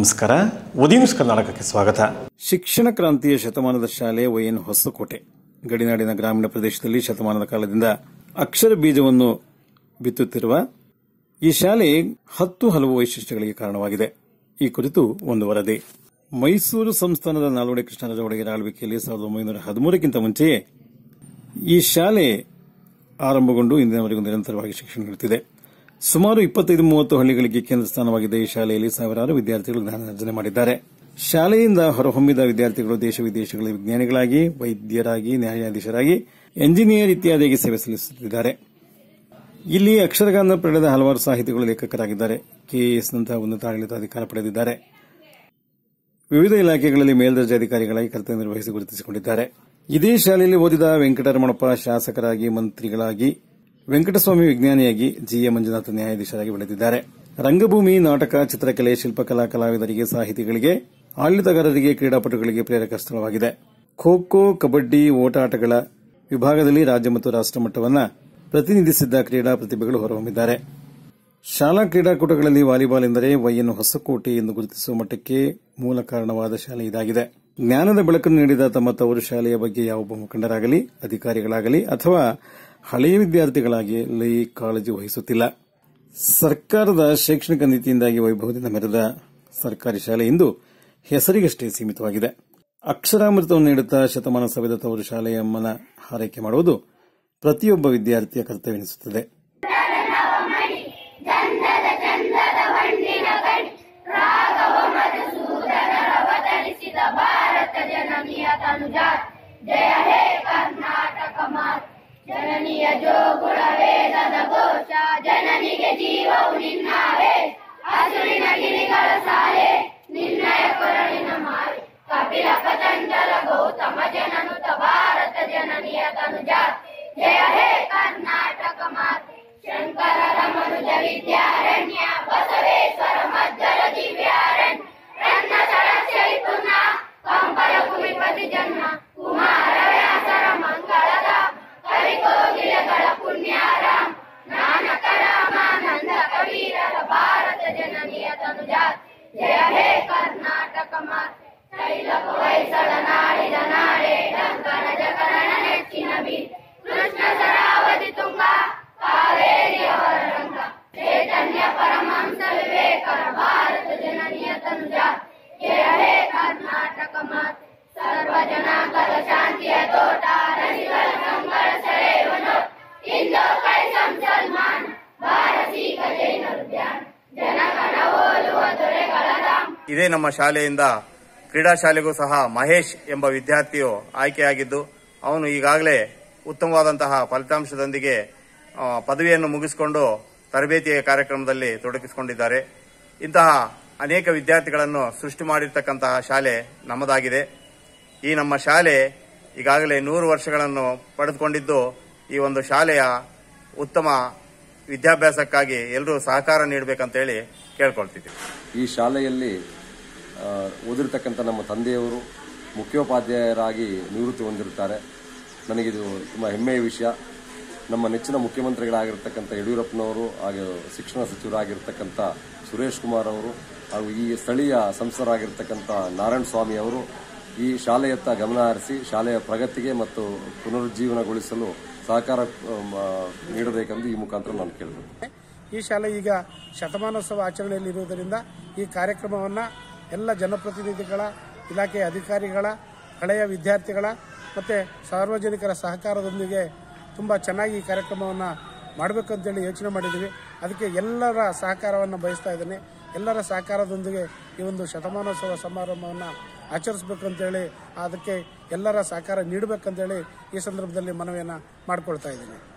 ನಮಸ್ಕಾರ ಉದಯ ನ್ಯೂಸ್ ಕರ್ನಾಟಕಕ್ಕೆ ಸ್ವಾಗತ ಶಿಕ್ಷಣ ಕ್ರಾಂತಿಯ ಶತಮಾನದ ಶಾಲೆ ವೈಎನ್ ಹೊಸಕೋಟೆ ಗಡಿನಾಡಿನ ಗ್ರಾಮೀಣ ಪ್ರದೇಶದಲ್ಲಿ ಶತಮಾನದ ಕಾಲದಿಂದ ಅಕ್ಷರ ಬೀಜವನ್ನು ಬಿತ್ತುತ್ತಿರುವ ಈ ಶಾಲೆ ಹತ್ತು ಹಲವು ವೈಶಿಷ್ಟ್ಯಗಳಿಗೆ ಕಾರಣವಾಗಿದೆ ಈ ಕುರಿತು ಒಂದು ವರದಿ ಮೈಸೂರು ಸಂಸ್ಥಾನದ ನಾಲ್ವಡಿ ಕೃಷ್ಣರಾಜ ಒಡೆಯರ ಆಳ್ವಿಕೆಯಲ್ಲಿ ಸಾವಿರದ ಒಂಬೈನೂರ ಹದಿಮೂರಕ್ಕಿಂತ ಮುಂಚೆಯೇ ಈ ಶಾಲೆ ಆರಂಭಗೊಂಡು ಇಂದಿನವರೆಗೂ ನಿರಂತರವಾಗಿ ಶಿಕ್ಷಣ ನೀಡುತ್ತಿದೆ ಸುಮಾರು ಇಪ್ಪತ್ತೈದು ಮೂವತ್ತು ಹಳ್ಳಿಗಳಿಗೆ ಕೇಂದ್ರ ಸ್ಥಾನವಾಗಿದ್ದ ಈ ಶಾಲೆಯಲ್ಲಿ ಸಾವಿರಾರು ವಿದ್ಯಾರ್ಥಿಗಳು ಜ್ಞಾನಾರ್ಜನೆ ಮಾಡಿದ್ದಾರೆ ಶಾಲೆಯಿಂದ ಹೊರಹೊಮ್ಮಿದ ವಿದ್ಯಾರ್ಥಿಗಳು ದೇಶ ವಿದೇಶಗಳ ವಿಜ್ಞಾನಿಗಳಾಗಿ ವೈದ್ಯರಾಗಿ ನ್ಯಾಯಾಧೀಶರಾಗಿ ಎಂಜಿನಿಯರ್ ಇತ್ಯಾದಿಯಾಗಿ ಸೇವೆ ಸಲ್ಲಿಸುತ್ತಿದ್ದಾರೆ ಇಲ್ಲಿ ಅಕ್ಷರಗಾನ ಪಡೆದ ಹಲವಾರು ಸಾಹಿತಿಗಳು ಲೇಖಕರಾಗಿದ್ದಾರೆ ಕೆಎಎಸ್ನಂತಹ ಉನ್ನತ ಆಡಳಿತಾಧಿಕಾರ ಪಡೆದಿದ್ದಾರೆ ವಿವಿಧ ಇಲಾಖೆಗಳಲ್ಲಿ ಮೇಲ್ದರ್ಜೆ ಅಧಿಕಾರಿಗಳಾಗಿ ಕರ್ತವ್ಯ ನಿರ್ವಹಿಸಿ ಗುರುತಿಸಿಕೊಂಡಿದ್ದಾರೆ ಇದೇ ಶಾಲೆಯಲ್ಲಿ ಓದಿದ ವೆಂಕಟರಮಣಪ್ಪ ಶಾಸಕರಾಗಿ ಮಂತ್ರಿಗಳಾಗಿ ವೆಂಕಟಸ್ವಾಮಿ ವಿಜ್ಞಾನಿಯಾಗಿ ಜಿಎ ಮಂಜುನಾಥ ನ್ಯಾಯಾಧೀಶರಾಗಿ ಬೆಳೆದಿದ್ದಾರೆ ರಂಗಭೂಮಿ ನಾಟಕ ಚಿತ್ರಕಲೆ ಶಿಲ್ಪಕಲಾ ಕಲಾವಿದರಿಗೆ ಸಾಹಿತಿಗಳಿಗೆ ಆಡಳಿತಗಾರರಿಗೆ ಕ್ರೀಡಾಪಟುಗಳಿಗೆ ಪ್ರೇರಕ ಸ್ಥಳವಾಗಿದೆ ಖೋ ಖೋ ಕಬಡ್ಡಿ ಓಟಾಟಗಳ ವಿಭಾಗದಲ್ಲಿ ರಾಜ್ಯ ಮತ್ತು ರಾಷ್ಟ್ರ ಮಟ್ಟವನ್ನು ಪ್ರತಿನಿಧಿಸಿದ್ದ ಕ್ರೀಡಾ ಪ್ರತಿಭೆಗಳು ಹೊರಹೊಮ್ಮಿದ್ದಾರೆ ಶಾಲಾ ಕ್ರೀಡಾಕೂಟಗಳಲ್ಲಿ ವಾಲಿಬಾಲ್ ಎಂದರೆ ವೈಯನ್ನು ಹೊಸಕೋಟೆ ಎಂದು ಗುರುತಿಸುವ ಮಟ್ಟಕ್ಕೆ ಮೂಲ ಕಾರಣವಾದ ಶಾಲೆ ಇದಾಗಿದೆ ಜ್ಞಾನದ ಬೆಳಕನ್ನು ನೀಡಿದ ತಮ್ಮ ತವರು ಶಾಲೆಯ ಬಗ್ಗೆ ಯಾವೊಬ್ಬ ಮುಖಂಡರಾಗಲಿ ಅಧಿಕಾರಿಗಳಾಗಲಿ ಅಥವಾ ಹಳೆಯ ವಿದ್ಯಾರ್ಥಿಗಳಾಗಲಿ ಕಾಳಜಿ ವಹಿಸುತ್ತಿಲ್ಲ ಸರ್ಕಾರದ ಶೈಕ್ಷಣಿಕ ನೀತಿಯಿಂದಾಗಿ ವೈಭವದಿಂದ ಮೆರೆದ ಸರ್ಕಾರಿ ಶಾಲೆ ಇಂದು ಹೆಸರಿಗಷ್ಟೇ ಸೀಮಿತವಾಗಿದೆ ಅಕ್ಷರಾಮೃತವನ್ನು ನೀಡುತ್ತಾ ಶತಮಾನ ಸವೆದ ತವರು ಶಾಲೆಯ ಮನ ಹಾರೈಕೆ ಮಾಡುವುದು ಪ್ರತಿಯೊಬ್ಬ ವಿದ್ಯಾರ್ಥಿಯ ಕರ್ತವ್ಯವೆನಿಸುತ್ತದೆ ಇದೇ ನಮ್ಮ ಶಾಲೆಯಿಂದ ಕ್ರೀಡಾ ಶಾಲೆಗೂ ಸಹ ಮಹೇಶ್ ಎಂಬ ವಿದ್ಯಾರ್ಥಿಯು ಆಯ್ಕೆಯಾಗಿದ್ದು ಅವನು ಈಗಾಗಲೇ ಉತ್ತಮವಾದಂತಹ ಫಲಿತಾಂಶದೊಂದಿಗೆ ಆ, ಪದವಿಯನ್ನು ಮುಗಿಸಿಕೊಂಡು ತರಬೇತಿಯ ಕಾರ್ಯಕ್ರಮದಲ್ಲಿ ತೊಡಗಿಸಿಕೊಂಡಿದ್ದಾರೆ ಇಂತಹ ಅನೇಕ ವಿದ್ಯಾರ್ಥಿಗಳನ್ನು ಸೃಷ್ಟಿ ಮಾಡಿರ್ತಕ್ಕಂತಹ ಶಾಲೆ ನಮ್ಮದಾಗಿದೆ ಈ ನಮ್ಮ ಶಾಲೆ ಈಗಾಗಲೇ ನೂರು ವರ್ಷಗಳನ್ನು ಪಡೆದುಕೊಂಡಿದ್ದು ಈ ಒಂದು ಶಾಲೆಯ ಉತ್ತಮ ವಿದ್ಯಾಭ್ಯಾಸಕ್ಕಾಗಿ ಎಲ್ಲರೂ ಸಹಕಾರ ನೀಡಬೇಕಂತೇಳಿ ಕೇಳ್ಕೊಳ್ತಿದ್ದೀವಿ ಈ ಶಾಲೆಯಲ್ಲಿ ಆ, ಓದಿರ್ತಕ್ಕಂಥ ನಮ್ಮ ತಂದೆಯವರು ಮುಖ್ಯೋಪಾಧ್ಯಾಯರಾಗಿ ನಿವೃತ್ತಿ ಹೊಂದಿರುತ್ತಾರೆ ನನಗಿದು ತುಂಬ ಹೆಮ್ಮೆಯ ವಿಷಯ ನಮ್ಮ ನೆಚ್ಚಿನ ಮುಖ್ಯಮಂತ್ರಿಗಳಾಗಿರ್ತಕ್ಕಂಥ ಯಡಿಯೂರಪ್ಪನವರು ಹಾಗೂ ಶಿಕ್ಷಣ ಸಚಿವರಾಗಿರ್ತಕ್ಕಂಥ ಸುರೇಶ್ ಕುಮಾರ್ ಅವರು ಹಾಗೂ ಈ ಸ್ಥಳೀಯ ಸಂಸದರಾಗಿರ್ತಕ್ಕಂಥ ನಾರಾಯಣ ಸ್ವಾಮಿ ಅವರು ಈ ಶಾಲೆಯತ್ತ ಗಮನ ಹರಿಸಿ ಶಾಲೆಯ ಪ್ರಗತಿಗೆ ಮತ್ತು ಪುನರುಜ್ಜೀವನಗೊಳಿಸಲು ಸಹಕಾರ ಆ, ನೀಡಬೇಕೆಂದು ಈ ಮುಖಾಂತರ ನಾನು ಕೇಳಿದೆ ಈ ಶಾಲೆ ಈಗ ಶತಮಾನೋತ್ಸವ ಆಚರಣೆಯಲ್ಲಿ ಇರುವುದರಿಂದ ಈ ಕಾರ್ಯಕ್ರಮವನ್ನು ಎಲ್ಲ ಜನಪ್ರತಿನಿಧಿಗಳ ಇಲಾಖೆಯ ಅಧಿಕಾರಿಗಳ ಹಳೆಯ ವಿದ್ಯಾರ್ಥಿಗಳ ಮತ್ತು ಸಾರ್ವಜನಿಕರ ಸಹಕಾರದೊಂದಿಗೆ ತುಂಬ ಚೆನ್ನಾಗಿ ಈ ಕಾರ್ಯಕ್ರಮವನ್ನು ಮಾಡಬೇಕು ಅಂತೇಳಿ ಯೋಚನೆ ಮಾಡಿದ್ದೀವಿ ಅದಕ್ಕೆ ಎಲ್ಲರ ಸಹಕಾರವನ್ನು ಬಯಸ್ತಾ ಇದ್ದೇನೆ ಎಲ್ಲರ ಸಹಕಾರದೊಂದಿಗೆ ಈ ಒಂದು ಶತಮಾನೋತ್ಸವ ಸಮಾರಂಭವನ್ನು ಆಚರಿಸಬೇಕು ಅಂತೇಳಿ ಅದಕ್ಕೆ ಎಲ್ಲರ ಸಹಕಾರ ನೀಡಬೇಕಂತೇಳಿ ಈ ಸಂದರ್ಭದಲ್ಲಿ ಮನವಿಯನ್ನು ಮಾಡಿಕೊಳ್ತಾ ಇದ್ದೀನಿ